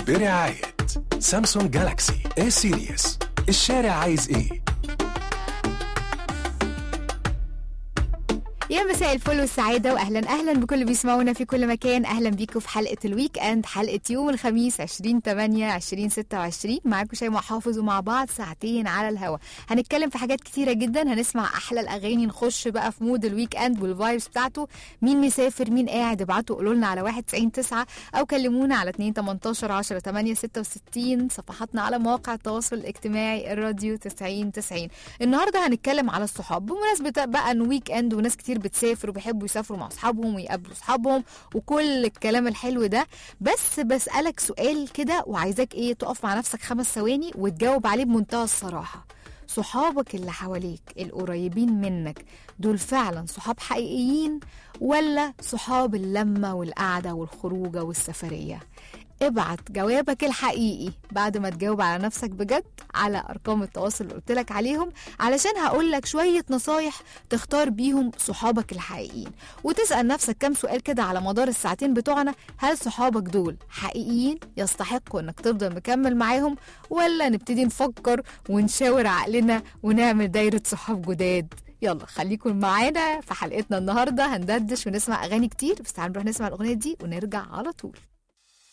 برعاية سامسونج جالاكسي اي سيريس الشارع عايز ايه يا مساء الفل والسعادة وأهلا أهلا بكل اللي بيسمعونا في كل مكان أهلا بيكم في حلقة الويك أند حلقة يوم الخميس 20 8 2026 معاكم شيماء حافظ ومع بعض ساعتين على الهوا هنتكلم في حاجات كتيرة جدا هنسمع أحلى الأغاني نخش بقى في مود الويك أند والفايبس بتاعته مين مسافر مين قاعد ابعتوا قولوا لنا على 1 9 أو كلمونا على 2 18 10 8 66 صفحاتنا على مواقع التواصل الاجتماعي الراديو 90 90 النهارده هنتكلم على الصحاب بمناسبة بقى إن ويك أند وناس كتير بتسافر وبيحبوا يسافروا مع اصحابهم ويقابلوا اصحابهم وكل الكلام الحلو ده بس بسألك سؤال كده وعايزاك ايه تقف مع نفسك خمس ثواني وتجاوب عليه بمنتهى الصراحة صحابك اللي حواليك القريبين منك دول فعلا صحاب حقيقيين ولا صحاب اللمة والقعدة والخروجة والسفرية ابعت جوابك الحقيقي بعد ما تجاوب على نفسك بجد على ارقام التواصل اللي قلت لك عليهم علشان هقول لك شويه نصايح تختار بيهم صحابك الحقيقيين وتسال نفسك كام سؤال كده على مدار الساعتين بتوعنا هل صحابك دول حقيقيين يستحقوا انك تفضل مكمل معاهم ولا نبتدي نفكر ونشاور عقلنا ونعمل دايره صحاب جداد يلا خليكم معانا في حلقتنا النهارده هندردش ونسمع اغاني كتير بس تعالوا نروح نسمع الاغنيه دي ونرجع على طول